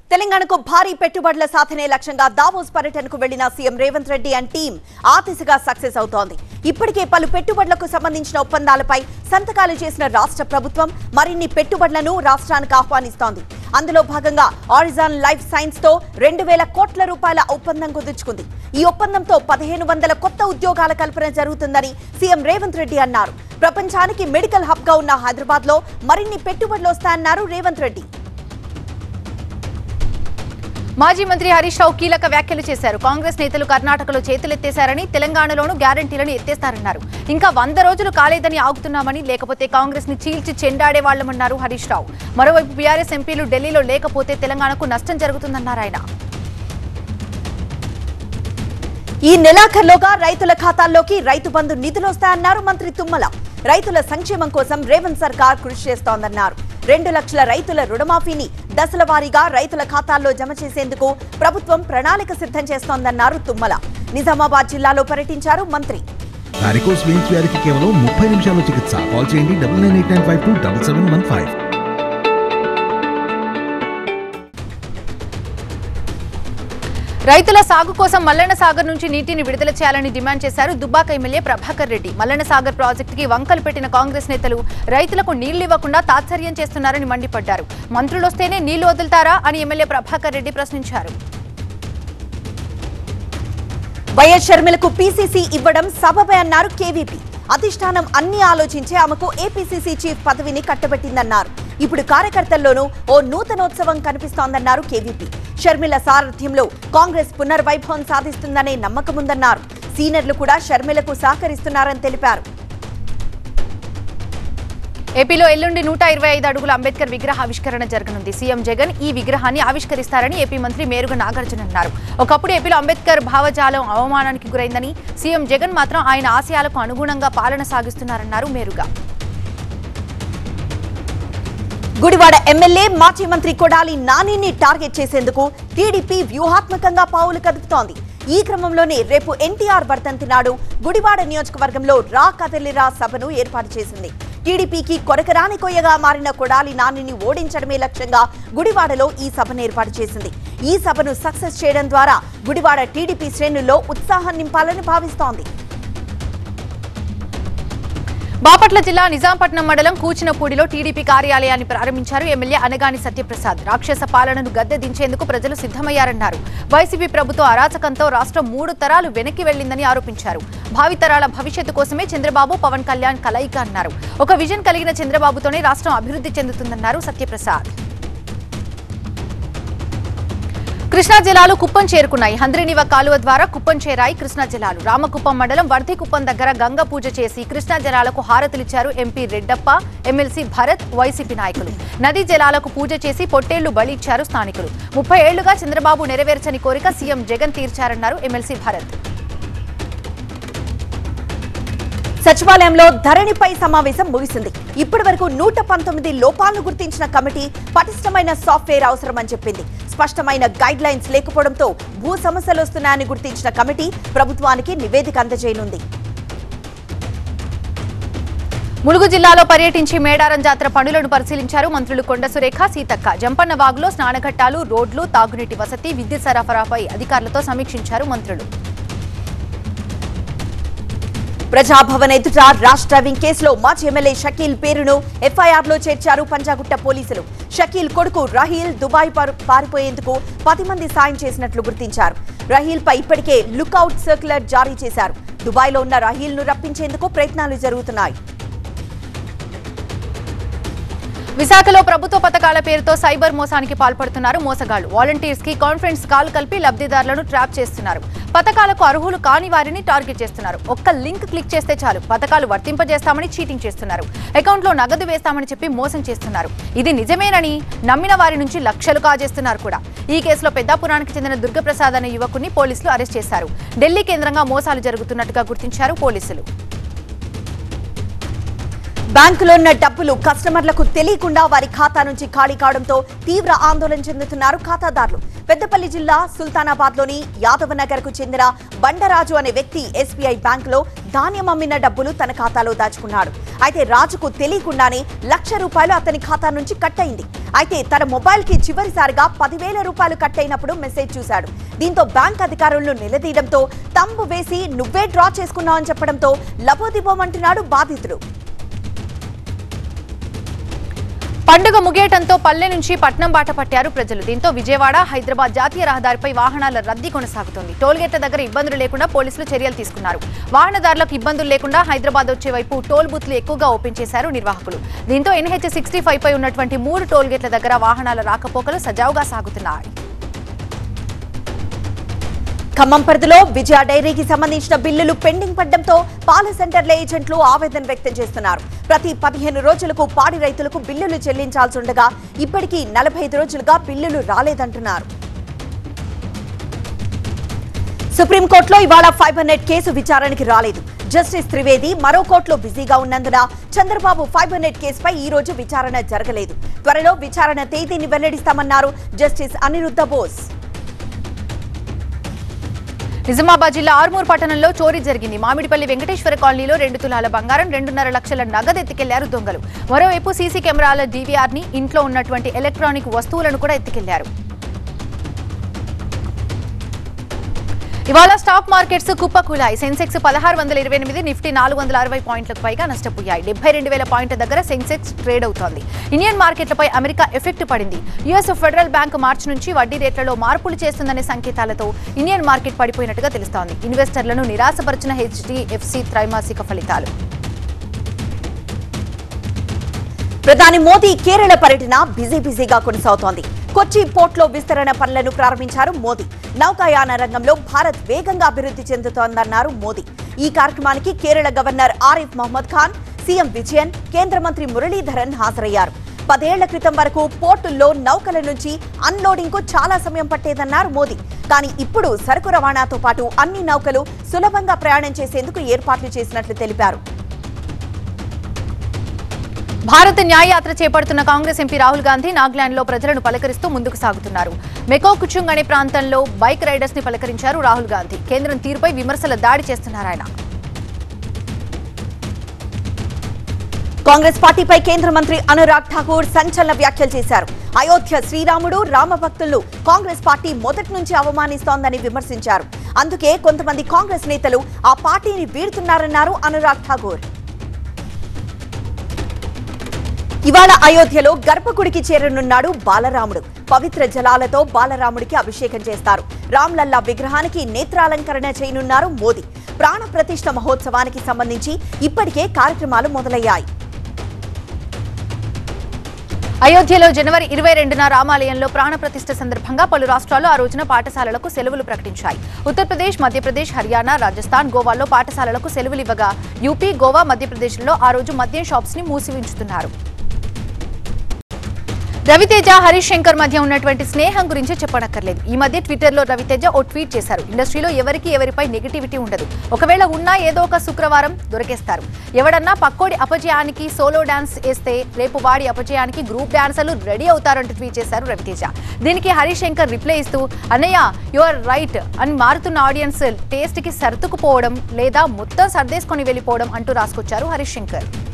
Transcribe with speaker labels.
Speaker 1: తెలంగాణకు భారీ పెట్టుబడుల సాధనే లక్ష్యంగా దావోస్ పర్యటనకు వెళ్లిన CM Revanth Reddy and team ఆ దిశగా సక్సెస్ అవుతోంది ఇప్పటికే పలు పెట్టుబడులకు సంబంధించిన ఒప్పందాలపై సంతకాలు చేసిన రాష్ట్ర ప్రభుత్వం మరిన్ని పెట్టుబడులను రాష్ట్రానికి ఆహ్వానిస్తోంది అందులో భాగంగా ఆరిజాన్ లైఫ్ సైన్స్ తో రెండు వేల కోట్ల రూపాయల ఒప్పందం కుదుర్చుకుంది ఈ ఒప్పందంతో పదిహేను వందల కొత్త ఉద్యోగాల కల్పన జరుగుతుందని సీఎం రేవంత్ రెడ్డి అన్నారు ప్రపంచానికి మెడికల్ హబ్ గా ఉన్న హైదరాబాద్ లో మరిన్ని పెట్టుబడులు వస్తాయన్నారు రేవంత్ రెడ్డి
Speaker 2: మాజీ మంత్రి హరీష్ రావు కీలక వ్యాఖ్యలు చేశారు కాంగ్రెస్ నేతలు కర్ణాటకలో చేతులెత్తేశారని తెలంగాణలోనూ గ్యారంటీలను ఎత్తేస్తారన్నారు ఇంకా వంద రోజులు కాలేదని ఆగుతున్నామని లేకపోతే కాంగ్రెస్ ని చీల్చి చెండాడే వాళ్లమన్నారు హరీష్ రావు మరోవైపు బీఆర్ఎస్ ఎంపీలు ఢిల్లీలో లేకపోతే తెలంగాణకు నష్టం జరుగుతుందన్నారు ఆయన
Speaker 1: ఈ నెలాఖరులోగా రైతుల ఖాతాల్లోకి రైతు బంధు నిధులు వస్తాయన్నారు మంత్రి తుమ్మల రైతుల సంక్షేమం కోసం రేవంత్ సర్కార్ కృషి చేస్తోందన్నారు రెండు లక్షల రైతుల రుణమాఫీని దశల వారీగా రైతుల ఖాతాల్లో జమ చేసేందుకు ప్రభుత్వం ప్రణాళిక సిద్ధం చేస్తోందన్నారు తుమ్మల నిజామాబాద్ జిల్లాలో పర్యటించారు మంత్రి
Speaker 3: వారికోస్ వెయిన్స్ వ్యాధికి కేవలం ముప్పై నిమిషాల్లో చికిత్స కాల్ చేయండి double nine eight nine five two double seven one five
Speaker 2: రైతుల సాగు కోసం మల్లన్న సాగర్ నుంచి నీటిని విడుదల చేయాలని డిమాండ్ చేశారు దుబ్బాక ఎమ్మెల్యే ప్రభాకర్ రెడ్డి మల్లన్న సాగర్ ప్రాజెక్టుకి వంకలు పెట్టిన కాంగ్రెస్ నేతలు రైతులకు నీళ్లు ఇవ్వకుండా తాత్సర్యం చేస్తున్నారని మండిపడ్డారు మంత్రులు వస్తేనే నీళ్లు వదులుతారా అని ఎమ్మెల్యే ప్రభాకర్ రెడ్డి ప్రశ్నించారు
Speaker 1: వైఎస్ షర్మిలకు పీసీసీ ఇవ్వడం సబబే అన్నారు కేవీపీ అధిష్టానం అన్ని ఆలోచించి ఆమెకు ఏపీసీసీ చీఫ్ పదవిని కట్టబెట్టిందన్నారు ఇప్పుడు కార్యకర్తల్లోనూ ఓ నూతనోత్సవం కనిపిస్తోందన్నారు కేవీపీ షర్మిల సారథ్యంలో కాంగ్రెస్ పునర్వైభవం సాధిస్తుందనే నమ్మకముందన్నారు సీనియర్లు కూడా షర్మిలకు సహకరిస్తున్నారని తెలిపారు
Speaker 2: ఏపీలో ఎల్లుండి నూట ఇరవై ఐదు అడుగుల అంబేద్కర్ విగ్రహ ఆవిష్కరణ జరగనుంది సీఎం జగన్ ఈ విగ్రహాన్ని ఆవిష్కరిస్తారని ఏపీ మంత్రి మేరుగ నాగార్జున అన్నారు ఒకప్పుడు ఏపీలో అంబేద్కర్ భావజాలం అవమానానికి గురైందని సీఎం జగన్ మాత్రం ఆయన ఆశయాలకు అనుగుణంగా పాలన సాగిస్తున్నారన్నారు మేరుగా
Speaker 1: గుడివాడ ఎమ్మెల్యే మాజీ మంత్రి కొడాలి నానిని టార్గెట్ చేసేందుకు టీడీపీ వ్యూహాత్మకంగా పావులు కదుపుతోంది ఈ క్రమంలోనే రేపు ఎన్టీఆర్ వర్ధంతి నాడు గుడివాడ నియోజకవర్గంలో రా కదలిరా సభను ఏర్పాటు చేసింది టీడీపీకి కొరకరాని కొయ్యగా మారిన కొడాలి నానిని ఓడించడమే లక్ష్యంగా గుడివాడలో ఈ సభను ఏర్పాటు చేసింది ఈ సభను సక్సెస్ చేయడం ద్వారా గుడివాడ టీడీపీ శ్రేణుల్లో ఉత్సాహం నింపాలని భావిస్తోంది
Speaker 2: బాపట్ల జిల్లా నిజాంపట్నం మండలం కూచినపూడిలో టీడీపీ కార్యాలయాన్ని ప్రారంభించారు ఎమ్మెల్యే అనగాని సత్యప్రసాద్ రాక్షస పాలనను గద్దె దించేందుకు ప్రజలు సిద్ధమయ్యారన్నారు వైసీపీ ప్రభుత్వ అరాచకంతో రాష్ట్రం మూడు తరాలు వెనక్కి వెళ్లిందని ఆరోపించారు భావితరాల భవిష్యత్తు కోసమే చంద్రబాబు పవన్ కళ్యాణ్ కలయిక అన్నారు ఒక విజన్ కలిగిన చంద్రబాబుతోనే రాష్ట్రం అభివృద్ధి చెందుతుందన్నారు సత్యప్రసాద్ కృష్ణా జిల్లాలు కుప్పం చేరుకున్నాయి హంద్రినివ కాలువ ద్వారా కుప్పం చేరాయి కృష్ణా జిల్లాలు రామకుప్పం మండలం వర్ధికుప్పం దగ్గర గంగ పూజ చేసి కృష్ణా జలాలకు హారతులిచ్చారు MP Reddappa MLC Bharat YCP నాయకులు నదీ జలాలకు పూజ చేసి పొట్టేళ్లు బలి ఇచ్చారు స్థానికులు ముప్పై ఏళ్లుగా చంద్రబాబు నెరవేర్చని కోరిక సీఎం జగన్ తీర్చారన్నారు ఎమ్మెల్సీ భరత్
Speaker 1: సచివాలయంలో ధరణిపై సమావేశం ముగిసింది ఇప్పటి వరకు నూట పంతొమ్మిది లోపాలను గుర్తించిన కమిటీ పటిష్టమైన సాఫ్ట్వేర్ అవసరమని చెప్పింది స్పష్టమైన గైడ్ లైన్స్ లేకపోవడంతో భూ సమస్యలు వస్తున్నాయని గుర్తించిన కమిటీ ప్రభుత్వానికి నివేదిక అందజేయనుంది
Speaker 2: ములుగు జిల్లాలో పర్యటించి మేడారం జాతర పనులను పరిశీలించారు మంత్రులు కొండ సురేఖ సీతక్క జంపన్న వాగులో స్నానఘట్టాలు రోడ్లు తాగునీటి వసతి విద్యుత్ సరఫరాపై అధికారులతో సమీక్షించారు మంత్రులు
Speaker 1: ప్రజాభవన్ ఎదుట ర్యాష్ డ్రైవింగ్ కేసులో మాజీ ఎమ్మెల్యే షకీల్ పేరును ఎఫ్ఐఆర్ లో చేర్చారు పంజాగుట్ట పోలీసులు షకీల్ కొడుకు రహీల్ దుబాయ్ పారు- పారిపోయేందుకు పది మంది సాయం చేసినట్లు గుర్తించారు రహీల్ పై ఇప్పటికే లుకౌట్ సర్క్యులర్ జారీ చేశారు దుబాయ్ లో ఉన్న రహీల్ ను రప్పించేందుకు ప్రయత్నాలు జరుగుతున్నాయి
Speaker 2: విశాఖలో ప్రభుత్వ పథకాల పేరుతో సైబర్ మోసానికి పాల్పడుతున్నారు మోసగాళ్లు వాలంటీర్స్ కి కాన్ఫరెన్స్ కాల్ కలిపి లబ్ధిదారులను ట్రాప్ చేస్తున్నారు పథకాలకు అర్హులు కాని వారిని టార్గెట్ చేస్తున్నారు ఒక్క లింక్ క్లిక్ చేస్తే చాలు పథకాలు వర్తింపజేస్తామని చీటింగ్ చేస్తున్నారు అకౌంట్లో నగదు వేస్తామని చెప్పి మోసం చేస్తున్నారు ఇది నిజమేనని నమ్మిన వారి నుంచి లక్షలు కాజేస్తున్నారు కూడా ఈ కేసులో పెద్దాపురానికి చెందిన దుర్గప్రసాద్ అనే యువకుని పోలీసులు అరెస్ట్ చేశారు ఢిల్లీ కేంద్రంగా మోసాలు జరుగుతున్నట్టుగా గుర్తించారు పోలీసులు
Speaker 1: బ్యాంకులో ఉన్న డబ్బులు కస్టమర్లకు తెలియకుండా వారి ఖాతా నుంచి ఖాళీ కావడంతో తీవ్ర ఆందోళన చెందుతున్నారు ఖాతాదారులు పెద్దపల్లి జిల్లా సుల్తానాబాద్ లోని యాదవనగర్ కు చెందిన బండరాజు అనే వ్యక్తి ఎస్బీఐ బ్యాంకులో ధాన్యం అమ్మిన డబ్బులు తన ఖాతాలో దాచుకున్నాడు అయితే రాజుకు తెలియకుండానే లక్ష రూపాయలు అతని ఖాతా నుంచి కట్ అయింది అయితే తన మొబైల్ కి చివరిసారిగా పదివేల రూపాయలు కట్ అయినప్పుడు మెసేజ్ చూశాడు దీంతో బ్యాంక్ అధికారులను నిలదీయడంతో తంబు వేసి నువ్వే డ్రా చేసుకున్నావని చెప్పడంతో లబోదిబోమంటున్నాడు బాధితుడు
Speaker 2: పండుగ ముగియటంతో పల్లె నుంచి పట్నం బాట పట్టారు ప్రజలు దీంతో విజయవాడ హైదరాబాద్ జాతీయ రహదారిపై వాహనాల రద్దీ కొనసాగుతోంది టోల్గేట్ల దగ్గర ఇబ్బందులు లేకుండా పోలీసులు చర్యలు తీసుకున్నారు వాహనదారులకు ఇబ్బందులు లేకుండా హైదరాబాద్ వచ్చే వైపు టోల్ బూత్లు ఎక్కువగా ఓపెన్ చేశారు నిర్వాహకులు దీంతో ఎన్హెచ్ సిక్స్టీ ఫైవ్ పై ఉన్నటువంటి మూడు టోల్గేట్ల దగ్గర వాహనాల రాకపోకలు సజావుగా సాగుతున్నాయి
Speaker 1: ఖమ్మం పరిధిలో విజయ డైరీకి సంబంధించిన బిల్లులు పెండింగ్ పడడంతో పాల సెంటర్ల ఏజెంట్లు ఆవేదన వ్యక్తం చేస్తున్నారు ప్రతి పదిహేను రోజులకు పాడి రైతులకు బిల్లులు చెల్లించాల్సి ఉండగా ఇప్పటికీ నలభై ఐదు రోజులుగా బిల్లులు రాలేదంటున్నారు సుప్రీంకోర్టులో ఇవాళ ఫైబర్ నెట్ కేసు విచారణకి రాలేదు జస్టిస్ త్రివేది మరో కోర్టులో బిజీగా ఉన్నందున చంద్రబాబు ఫైబర్ నెట్ కేసుపై ఈ రోజు విచారణ జరగలేదు త్వరలో విచారణ తేదీని వెల్లడిస్తామన్నారు జస్టిస్ అనిరుద్ధ బోస్
Speaker 2: నిజామాబాద్ జిల్లా ఆర్మూర్ పట్టణంలో చోరీ జరిగింది మామిడిపల్లి వెంకటేశ్వర కాలనీలో రెండు తులాల బంగారం రెండున్నర లక్షల నగదు ఎత్తుకెళ్లారు దొంగలు మరోవైపు సీసీ కెమెరాల డీవీఆర్ ని ఇంట్లో ఉన్నటువంటి ఎలక్ట్రానిక్ వస్తువులను కూడా ఎత్తుకెళ్లారు ఇవాళ స్టాక్ మార్కెట్స్ కుప్పకూలాయి సెన్సెక్స్ పదహారు వందల ఇరవై ఎనిమిది నిఫ్టీ నాలుగు వందల అరవై పాయింట్లకు పైగా నష్టపోయాయి డెబ్బై రెండు వేల పాయింట్ల దగ్గర సెన్సెక్స్ ట్రేడ్ అవుతోంది ఇండియన్ మార్కెట్లపై అమెరికా ఎఫెక్ట్ పడింది యుఎస్ ఫెడరల్ బ్యాంక్ మార్చి నుంచి వడ్డీ రేట్లలో మార్పులు చేస్తుందనే సంకేతాలతో ఇండియన్ మార్కెట్ పడిపోయినట్టుగా తెలుస్తోంది ఇన్వెస్టర్లను నిరాశపరిచిన హెచ్డిఎఫ్సి త్రైమాసిక ఫలితాలు
Speaker 1: ప్రధాని మోదీ కేరళ పర్యటన బిజీ బిజీగా కొనసాగుతోంది కొచ్చి పోర్ట్లో విస్తరణ పనులను ప్రారంభించారు మోదీ నౌకాయాన రంగంలో భారత్ వేగంగా అభివృద్ధి చెందుతోందన్నారు మోదీ ఈ కార్యక్రమానికి కేరళ గవర్నర్ ఆరిఫ్ మహమ్మద్ ఖాన్ సీఎం విజయన్ కేంద్ర మంత్రి మురళీధరన్ హాజరయ్యారు పదేళ్ల క్రితం వరకు పోర్టుల్లో నౌకల నుంచి అన్లోడింగ్ కు చాలా సమయం పట్టేదన్నారు మోదీ కానీ ఇప్పుడు సరుకు రవాణాతో పాటు అన్ని నౌకలు సులభంగా ప్రయాణం చేసేందుకు ఏర్పాట్లు చేసినట్లు తెలిపారు
Speaker 2: భారత్ న్యాయయాత్ర చేపడుతున్న కాంగ్రెస్ ఎంపీ రాహుల్ గాంధీ నాగాలాండ్లో ప్రజలను పలకరిస్తూ ముందుకు సాగుతున్నారు మెకో కుచుంగ్ అనే ప్రాంతంలో బైక్ రైడర్స్ ని పలకరించారు రాహుల్ గాంధీ కేంద్రం తీరుపై విమర్శల దాడి చేస్తున్నారు ఆయన
Speaker 1: కాంగ్రెస్ పార్టీపై కేంద్ర మంత్రి అనురాగ్ ఠాకూర్ సంచలన వ్యాఖ్యలు చేశారు అయోధ్య శ్రీరాముడు రామభక్తులను కాంగ్రెస్ పార్టీ మొదటి నుంచి అవమానిస్తోందని విమర్శించారు అందుకే కొంతమంది కాంగ్రెస్ నేతలు ఆ పార్టీని వీడుతున్నారన్నారు అనురాగ్ ఠాకూర్ ఇవాళ అయోధ్యలో గర్భగుడికి చేరనున్నాడు బాలరాముడు పవిత్ర జలాలతో బాలరాముడికి అభిషేకం చేస్తారు రామ్లల్లా విగ్రహానికి నేత్రాలంకరణ చేయనున్నారు మోదీ ప్రాణ ప్రతిష్ఠ మహోత్సవానికి సంబంధించి ఇప్పటికే కార్యక్రమాలు మొదలయ్యాయి
Speaker 2: అయోధ్యలో జనవరి ఇరవై రెండున రామాలయంలో ప్రాణప్రతిష్ఠ సందర్భంగా పలు రాష్ట్రాలు ఆ రోజున పాఠశాలలకు సెలవులు ప్రకటించాయి ఉత్తరప్రదేశ్ మధ్యప్రదేశ్ హర్యానా రాజస్థాన్ గోవాల్లో పాఠశాలలకు సెలవులు ఇవ్వగా యూపీ గోవా మధ్యప్రదేశ్లో ఆ రోజు మద్యం షాప్స్ ని మూసివించుతున్నారు రవితేజ హరీష్ శంకర్ మధ్య ఉన్నటువంటి స్నేహం గురించి చెప్పనక్కర్లేదు ఈ మధ్య ట్విట్టర్ లో రవితేజ ఓ ట్వీట్ చేశారు ఇండస్ట్రీలో ఎవరికి ఎవరిపై నెగిటివిటీ ఉండదు ఒకవేళ ఉన్నా ఏదో ఒక శుక్రవారం దొరికేస్తారు ఎవడన్నా పక్కోడి అపజయానికి సోలో డాన్స్ వేస్తే రేపు వాడి అపజయానికి గ్రూప్ డాన్సర్లు రెడీ అవుతారంటూ ట్వీట్ చేశారు రవితేజ దీనికి హరీష్ శంకర్ రిప్లై ఇస్తూ అన్నయ్య యు ఆర్ రైట్ అని మారుతున్న ఆడియన్స్ టేస్ట్ కి సర్దుకుపోవడం లేదా మొత్తం సర్దేసుకొని వెళ్ళిపోవడం అంటూ రాసుకొచ్చారు హరీష్ శంకర్